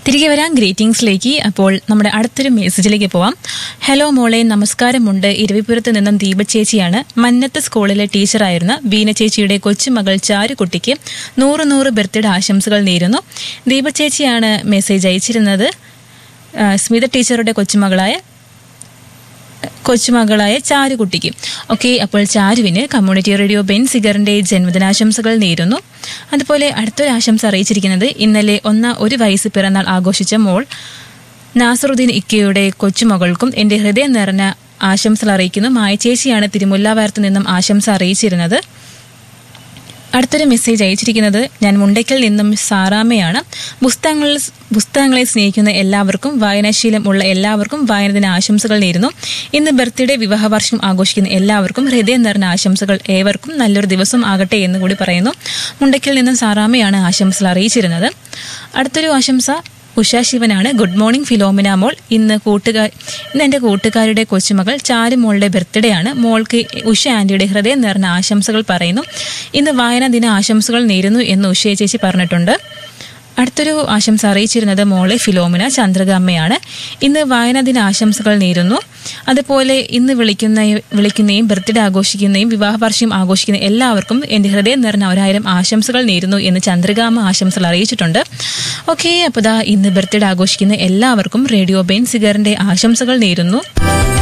തിരികെ വരാം ഗ്രീറ്റിംഗ്സിലേക്ക് അപ്പോൾ നമ്മുടെ അടുത്തൊരു മെസ്സേജിലേക്ക് പോവാം ഹലോ മോളെ നമസ്കാരമുണ്ട് ഇരവിപുരത്ത് നിന്നും ദീപ ചേച്ചിയാണ് മന്നത്ത് സ്കൂളിലെ ടീച്ചറായിരുന്ന ബീന ചേച്ചിയുടെ കൊച്ചുമകൾ ചാരുകുട്ടിക്ക് നൂറ് നൂറ് ബർത്ത്ഡേ ആശംസകൾ നേരുന്നു ദീപ ചേച്ചിയാണ് മെസ്സേജ് അയച്ചിരുന്നത് ആ, സ്മിത ടീച്ചറുടെ കൊച്ചുമകളായ കൊച്ചുമകളായ ചാരുകുട്ടിക്ക് ഓക്കെ അപ്പോൾ ചാരുവിന് കമ്മ്യൂണിറ്റി റേഡിയോ ബെൻ സിഗറിന്റെ ജന്മദിനാശംസകൾ നേരുന്നു അതുപോലെ അടുത്തൊരു ആശംസ അറിയിച്ചിരിക്കുന്നത് ഇന്നലെ ഒന്ന ഒരു വയസ്സ് പിറന്നാൾ ആഘോഷിച്ച മോൾ നാസറുദ്ദീൻ ഇക്കയുടെ കൊച്ചുമകൾക്കും എന്റെ ഹൃദയം നിറഞ്ഞ ആശംസകൾ അറിയിക്കുന്നു മായ ചേച്ചിയാണ് തിരുമുല്ലാവാരത്ത് നിന്നും ആശംസ അറിയിച്ചിരുന്നത് അടുത്തൊരു മെസ്സേജ് അയച്ചിരിക്കുന്നത് ഞാൻ മുണ്ടയ്ക്കൽ നിന്നും സാറാമയാണ് പുസ്തകങ്ങൾ പുസ്തകങ്ങളെ സ്നേഹിക്കുന്ന എല്ലാവർക്കും വായനാശീലം ഉള്ള എല്ലാവർക്കും വായനദിന ആശംസകൾ നേരുന്നു ഇന്ന് ബർത്ത്ഡേ വിവാഹവാർഷികം ആഘോഷിക്കുന്ന എല്ലാവർക്കും ഹൃദയം നിറഞ്ഞ ആശംസകൾ ഏവർക്കും നല്ലൊരു ദിവസം ആകട്ടെ എന്ന് കൂടി പറയുന്നു മുണ്ടയ്ക്കൽ നിന്നും സാറാമയാണ് ആശംസകൾ അറിയിച്ചിരുന്നത് അടുത്തൊരു ആശംസ ഉഷ ശിവനാണ് ഗുഡ് മോർണിംഗ് ഫിലോമിന മോൾ ഇന്ന് കൂട്ടുകാർ ഇന്ന് എൻ്റെ കൂട്ടുകാരുടെ കൊച്ചുമകൾ ചാരു മോളുടെ ബർത്ത്ഡേ ആണ് മോൾക്ക് ഉഷ ആന്റിയുടെ ഹൃദയം നിറഞ്ഞ ആശംസകൾ പറയുന്നു ഇന്ന് വായനാ ദിന ആശംസകൾ നേരുന്നു എന്ന് ഉഷയെ ചേച്ചി പറഞ്ഞിട്ടുണ്ട് അടുത്തൊരു ആശംസ അറിയിച്ചിരുന്നത് മോളെ ഫിലോമിന ചന്ദ്രക അമ്മയാണ് ഇന്ന് വായനാ ദിന ആശംസകൾ നേരുന്നു അതുപോലെ ഇന്ന് വിളിക്കുന്ന വിളിക്കുന്നയും ബർത്ത്ഡേ ആഘോഷിക്കുന്നയും വിവാഹ വാർഷികം ആഘോഷിക്കുന്ന എല്ലാവർക്കും എൻ്റെ ഹൃദയം നിറഞ്ഞ ഒരായിരം ആശംസകൾ നേരുന്നു എന്ന് ചന്ദ്രകാമ്മ ആശംസകൾ അറിയിച്ചിട്ടുണ്ട് ഓക്കെ അപ്പോൾ ദാ ഇന്ന് ബർത്ത്ഡേ ആഘോഷിക്കുന്ന എല്ലാവർക്കും റേഡിയോ ബെൻ സിഗറിന്റെ ആശംസകൾ നേരുന്നു